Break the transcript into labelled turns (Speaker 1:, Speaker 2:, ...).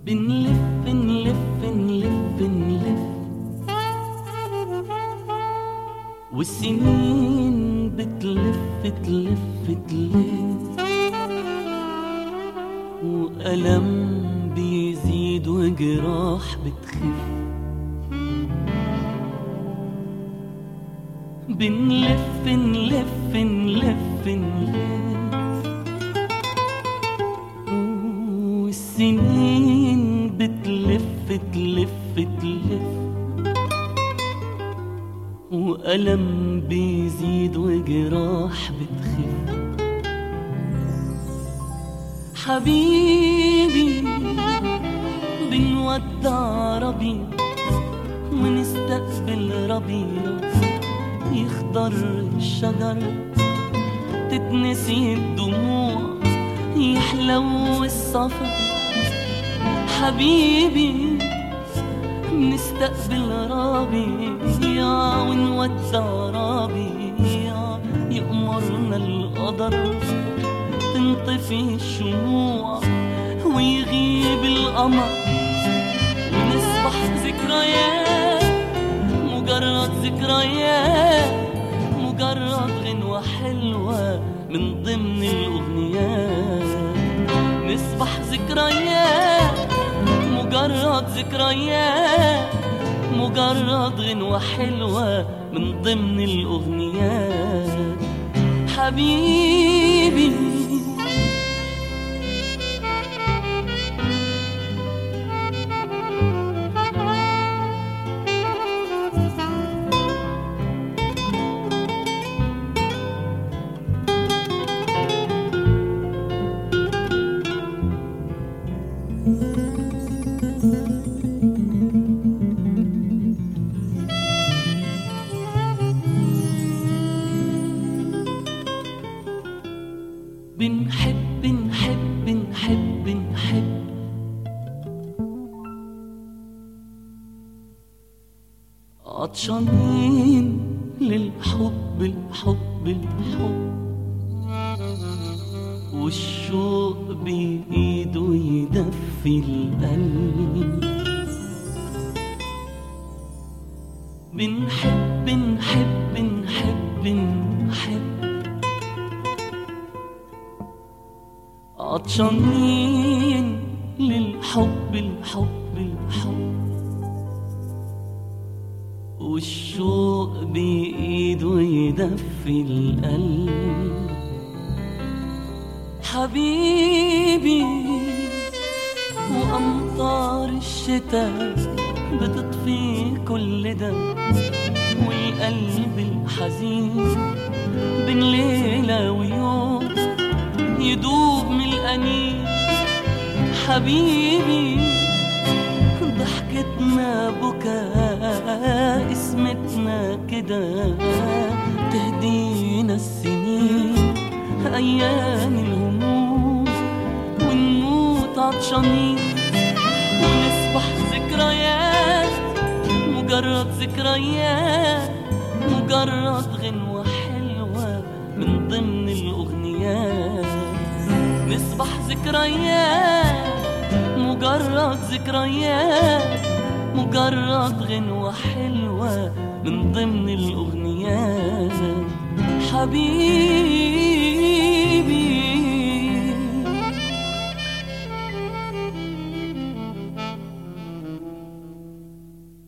Speaker 1: بنلف نلف نلف نلف والسنين بتلف تلف تلف وألم بيزيد وجراح بتخف بنلف نلف نلف نلف والسنين بتلف تلف تلف وألم بيزيد وجراح بتخف حبيبي بنودع ربيع ونستقبل ربيع يخضر الشجر تتنسي الدموع يحلو السفر حبيبي بنستقبل ربيع ونودع ربيع يأمرنا القدر تنطفي الشموع ويغيب القمر ونصبح ذكريات مجرد ذكريات مجرد غنوة حلوة من ضمن الأغنيات نصبح ذكريات مجرد ذكريات مجرد غنوة حلوة من ضمن الأغنيات حبيبي بنحب نحب نحب نحب عطشانين للحب الحب الحب والشوق بإيده يدفي القلب بنحب نحب نحب نحب عطشانين للحب الحب الحب والشوق بإيده يدفي القلب حبيبي وأمطار الشتاء بتطفي كل ده والقلب الحزين بين ليلة ويوم يدوب من الأنين حبيبي ضحكتنا بكاء اسمتنا كده تهدينا السنين أيام الهموم ونموت عطشانين ونصبح ذكريات مجرد ذكريات مجرد غنوة حلوة من ضمن الأغنيات نصبح ذكريات مجرد ذكريات مجرد غنوة حلوة من ضمن الأغنيات حبيبي